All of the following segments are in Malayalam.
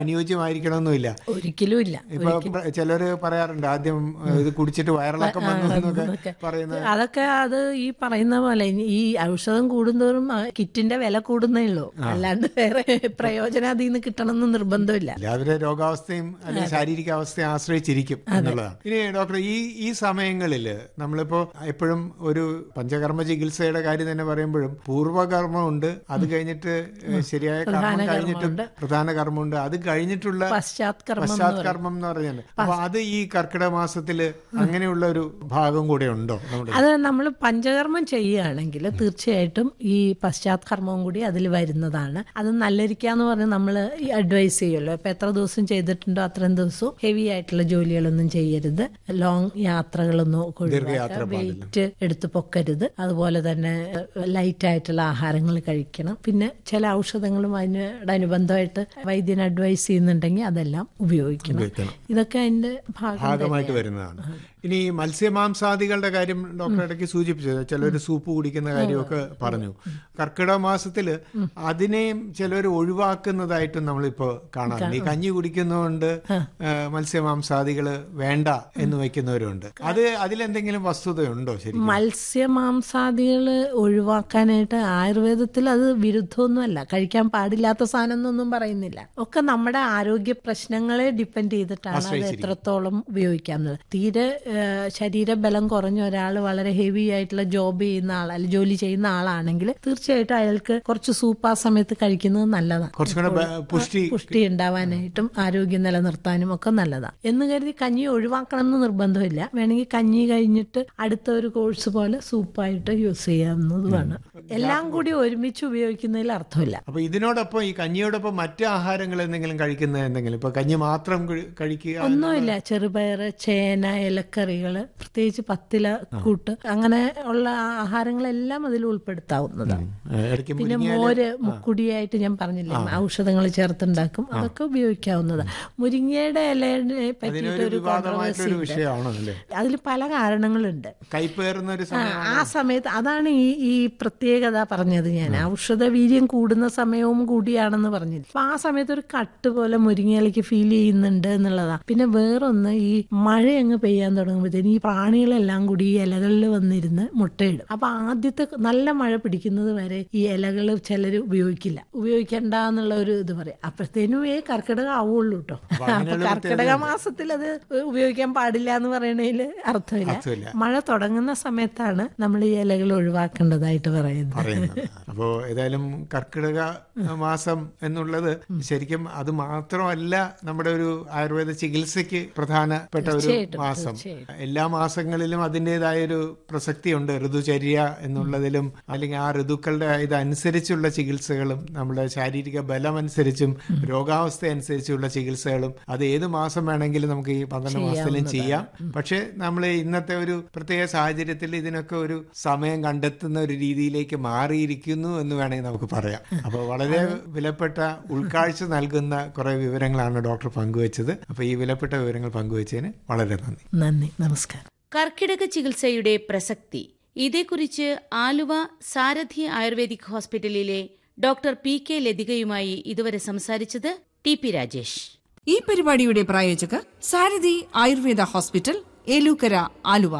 അനുയോജ്യമായിരിക്കണമെന്നില്ല ഒരിക്കലും ഇല്ല ഇപ്പൊ ചിലര് പറയാറുണ്ട് ആദ്യം ഏഹ്, ഇത് കുടിച്ചിട്ട് വയറിളക്കം വന്നു എന്നൊക്കെ എന്നൊക്കെ. പറയുന്നത് അതൊക്കെ അത് ഈ പറയുന്ന പോലെ ഈ ഔഷധം കൂടുന്തോറും ആ കിറ്റിന്റെ വില കൂടുന്നേ ഉള്ളൂ അല്ലാണ്ട് വേറെ പ്രയോജനം അതിൽ നിന്ന് കിട്ടണമെന്ന് നിർബന്ധമില്ല എല്ലാവരുടെ രോഗാവസ്ഥയും അല്ലെങ്കിൽ ശാരീരിക അവസ്ഥയെ ആശ്രയിച്ചിരിക്കും എന്നുള്ളതാണ് ഇനി ഡോക്ടർ ഈ ഈ സമയങ്ങളിൽ നമ്മളിപ്പോ എപ്പോഴും ഒരു പഞ്ചകർമ്മ ചികിത്സയുടെ കാര്യം തന്നെ പറയുമ്പോഴും പൂർവ്വകർമ്മമുണ്ട് അത് കഴിഞ്ഞിട്ട് ഏഹ്, ശരിയായ കർമ്മം കഴിഞ്ഞിട്ടും പ്രധാന കർമ്മമുണ്ട് അത് കഴിഞ്ഞിട്ടുള്ള പശ്ചാത്കർമ്മം പശ്ചാത്കർമ്മം എന്ന് പറഞ്ഞാൽ അപ്പൊ അത് ഈ കർക്കിടക മാസത്തില് അങ്ങനെയുള്ള ഒരു ഭാഗം കൂടെ ഉണ്ടോ നമ്മുടെ അത് നമ്മൾ പഞ്ചകർമ്മം ചെയ്യുകയാണെങ്കിൽ തീർച്ചയായിട്ടും ഈ പശ്ചാത്കർമ്മവും കൂടി അതിൽ വരുന്നതാണ് അത് നല്ലരിക്കാന്ന് പറഞ്ഞ് നമ്മൾ അഡ്വൈസ് ചെയ്യുമല്ലോ ഇപ്പൊ എത്ര ദിവസം ചെയ്തിട്ടുണ്ടോ അത്രയും ദിവസവും ഹെവി ആയിട്ടുള്ള ജോലികളൊന്നും ചെയ്യരുത് ലോങ് യാത്രകളൊന്നും ദീർഘയാത്ര വെയിറ്റ് എടുത്ത് പൊക്കരുത് അതുപോലെ തന്നെ ലൈറ്റ് ആയിട്ടുള്ള ആഹാരങ്ങൾ കഴിക്കണം പിന്നെ ചില ഔഷധങ്ങളും അതിനോടനുബന്ധമായിട്ട് വൈദ്യൻ അഡ്വൈസ് ചെയ്യുന്നുണ്ടെങ്കിൽ അതെല്ലാം ഉപയോഗിക്കണം ഉപയോഗിക്കണം. ഇതൊക്കെ അതിന്റെ ഭാഗം ഭാഗമായിട്ട് വരുന്നതാണ് ഇനി ഈ മത്സ്യമാംസാദികളുടെ കാര്യം ഡോക്ടർ ഇടയ്ക്ക് സൂചിപ്പിച്ചത് ചിലർ സൂപ്പ് കുടിക്കുന്ന കാര്യമൊക്കെ പറഞ്ഞു കർക്കിടക മാസത്തില് അതിനെയും ചിലർ ഒഴിവാക്കുന്നതായിട്ടും നമ്മളിപ്പോ കാണാറുണ്ട് ഈ കഞ്ഞി കുടിക്കുന്നതുകൊണ്ട് ഏഹ്, മത്സ്യമാംസാദികള് വേണ്ട എന്ന് വെക്കുന്നവരുണ്ട് അത് അതിലെന്തെങ്കിലും വസ്തുതയുണ്ടോ ശരി മത്സ്യമാംസാദികൾ ഒഴിവാക്കാനായിട്ട് ആയുർവേദത്തിൽ അത് വിരുദ്ധമൊന്നുമല്ല കഴിക്കാൻ പാടില്ലാത്ത സാധനം എന്നൊന്നും പറയുന്നില്ല ഒക്കെ നമ്മുടെ ആരോഗ്യ പ്രശ്നങ്ങളെ ഡിപ്പെൻഡ് ചെയ്തിട്ടാണ് അത് എത്രത്തോളം ഉപയോഗിക്കാവുന്നത് തീരെ ഏഹ്, ശരീരബലം കുറഞ്ഞ ഒരാൾ വളരെ ഹെവി ആയിട്ടുള്ള ജോബ് ചെയ്യുന്ന ആൾ അല്ലെങ്കിൽ ജോലി ചെയ്യുന്ന ആളാണെങ്കിൽ തീർച്ചയായിട്ടും അയാൾക്ക് കുറച്ച് സൂപ്പ് ആ സമയത്ത് കഴിക്കുന്നത് നല്ലതാണ് കുറച്ചും കൂടെ ബ- പുഷ്ടി പുഷ്ടി ഉണ്ടാവാനായിട്ടും ആരോഗ്യം നിലനിർത്താനും ഒക്കെ നല്ലതാണ് എന്ന് കരുതി കഞ്ഞി ഒഴിവാക്കണം എന്ന് നിർബന്ധമില്ല വേണമെങ്കിൽ കഞ്ഞി കഴിഞ്ഞിട്ട് അടുത്ത ഒരു കോഴ്സ് പോലെ സൂപ്പായിട്ട് യൂസ് ചെയ്യാവുന്നതുമാണ് എല്ലാം കൂടി ഒരുമിച്ച് ഉപയോഗിക്കുന്നതിൽ അർത്ഥമില്ല അപ്പൊ ഇതിനോടൊപ്പം ഈ കഞ്ഞിയോടൊപ്പം മറ്റു ആഹാരങ്ങൾ എന്തെങ്കിലും കഴിക്കുന്ന എന്തെങ്കിലും ഇപ്പൊ കഞ്ഞി മാത്രം കഴി- കഴിക്കുക ഒന്നുമില്ല ചെറുപയർ ചേന ഇലക്കറികള് പ്രത്യേകിച്ച് പത്തില കൂട്ട് അങ്ങനെ ഉള്ള ആഹാരങ്ങളെല്ലാം അതിൽ ഉൾപ്പെടുത്താവുന്നതാണ് ഏഹ്, ഇടയ്ക്ക് പിന്നെ മുരിങ്ങയില- മോര് മുക്കുടിയായിട്ട് ഞാൻ പറഞ്ഞില്ലേ ഔഷധങ്ങൾ ചേർത്തുണ്ടാക്കും അതൊക്കെ ഉപയോഗിക്കാവുന്നതാണ് മുരിങ്ങയുടെ ഇലയെ പറ്റിയിട്ട് അതിനൊരു ഒരു വിവാദമായിട്ടൊരു കോൺട്രവേഴ്സി വിഷയമാണോ അല്ലേ അതിൽ പല കാരണങ്ങളുണ്ട് കൈപ്പേറുന്ന ഒരു ആ, സമയം ആ സമയത്ത് അതാണ് ഈ ഈ പ്രത്യേകത പറഞ്ഞത് ഞാൻ ഔഷധ വീര്യം കൂടുന്ന സമയവും കൂടിയാണെന്ന് പറഞ്ഞില്ല അപ്പൊ ആ സമയത്ത് ഒരു കട്ട് പോലെ മുരിങ്ങയിലേക്ക് ഫീൽ ചെയ്യുന്നുണ്ട് എന്നുള്ളതാ പിന്നെ വേറൊന്ന് ഈ മഴ അങ്ങ് പെയ്യാൻ തുടങ്ങുമ്പോഴത്തേന് ഈ പ്രാണികളെല്ലാം കൂടി ഈ ഇലകളിൽ വന്നിരുന്ന് മുട്ടയിടും അപ്പൊ ആദ്യത്തെ നല്ല മഴ പിടിക്കുന്നത് വരെ ഈ ഇലകൾ ചിലർ ഉപയോഗിക്കില്ല ഉപയോഗിക്കണ്ട എന്നുള്ള ഒരു ഇത് പറയാം അപ്പോഴത്തേനും ഏ കർക്കിടകം ആവുള്ളൂ കേട്ടോ അപ്പൊ കർക്കിടക മാസത്തിൽ അത് ഉപയോഗിക്കാൻ പാടില്ല എന്ന് പറയണതിൽ അർത്ഥമില്ല അർത്ഥമില്ല. മഴ തുടങ്ങുന്ന സമയത്താണ് നമ്മൾ ഈ ഇലകൾ ഒഴിവാക്കേണ്ടതായിട്ട് പറയുന്നത് പറയുന്നത് അപ്പോ ഏതായാലും കർക്കിടക മാസം എന്നുള്ളത് ശരിക്കും അത് മാത്രമല്ല നമ്മുടെ ഒരു ആയുർവേദ ചികിത്സയ്ക്ക് പ്രധാനപ്പെട്ട ഒരു തീർച്ചയായിട്ടും, മാസം തീർച്ചയായിട്ടും. എല്ലാ മാസങ്ങളിലും അതിൻ്റെതായ ഒരു പ്രസക്തിയുണ്ട് ഋതുചര്യ എന്നുള്ളതിലും അല്ലെങ്കിൽ ആ ഋതുക്കളുടെ ഇതനുസരിച്ചുള്ള ചികിത്സകളും നമ്മുടെ ശാരീരിക ബലം അനുസരിച്ചും രോഗാവസ്ഥ അനുസരിച്ചുള്ള ചികിത്സകളും അത് ഏത് മാസം വേണമെങ്കിലും നമുക്ക് ഈ പന്ത്രണ്ട് മാസത്തിലും ചെയ്യാം പക്ഷെ നമ്മൾ ഇന്നത്തെ ഒരു പ്രത്യേക സാഹചര്യത്തിൽ ഇതിനൊക്കെ ഒരു സമയം കണ്ടെത്തുന്ന ഒരു രീതിയിലേക്ക് മാറിയിരിക്കുന്നു എന്ന് വേണമെങ്കിൽ നമുക്ക് പറയാം അപ്പോൾ വളരെ വിലപ്പെട്ട ഉൾക്കാഴ്ച നൽകുന്ന കുറെ വിവരങ്ങളാണ് ഡോക്ടർ പങ്കുവച്ചത് അപ്പോൾ ഈ വിലപ്പെട്ട വിവരങ്ങൾ പങ്കുവച്ചതിന് വളരെ നന്ദി നന്ദി നമസ്കാരം കർക്കിടക ചികിത്സയുടെ പ്രസക്തി ഇതേക്കുറിച്ച് ആലുവ സാരഥി ആയുർവേദിക് ഹോസ്പിറ്റലിലെ ഡോക്ടർ പി കെ ലതികയുമായി ഇതുവരെ സംസാരിച്ചത് ടി പി രാജേഷ് ഈ പരിപാടിയുടെ പ്രായോജകർ സാരഥി ആയുർവേദ ഹോസ്പിറ്റൽ ഏലൂക്കര ആലുവ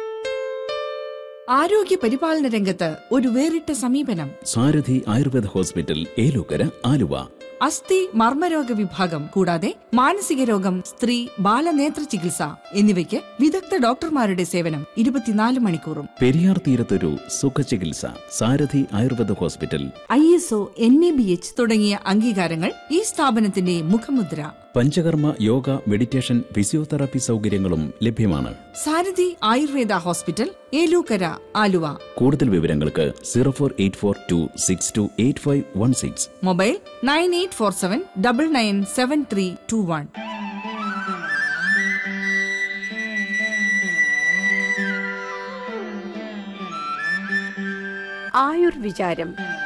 ആരോഗ്യ പരിപാലന രംഗത്ത് ഒരു വേറിട്ട സമീപനം സാരഥി ആയുർവേദ ഹോസ്പിറ്റൽ ഏലൂക്കര ആലുവ അസ്ഥി മർമ്മരോഗ വിഭാഗം കൂടാതെ മാനസിക രോഗം സ്ത്രീ ബാലനേത്ര ചികിത്സ എന്നിവയ്ക്ക് വിദഗ്ധ ഡോക്ടർമാരുടെ സേവനം ഇരുപത്തിനാല് മണിക്കൂറും പെരിയാർ തീരത്തൊരു സുഖചികിത്സ Sarathi Ayurveda hospital I S O N A B H തുടങ്ങിയ അംഗീകാരങ്ങൾ ഈ സ്ഥാപനത്തിന്റെ മുഖമുദ്ര പഞ്ചകർമ്മ യോഗ മെഡിറ്റേഷൻ ഫിസിയോതെറാപ്പി സൗകര്യങ്ങളും ലഭ്യമാണ് സാരഥി ആയുർവേദ ഹോസ്പിറ്റൽ ഏലൂക്കര ആലുവ കൂടുതൽ വിവരങ്ങൾക്ക് zero four eight four two six two eight five one six mobile nine eight four seven double nine seven three two one ആയുർവിചാരം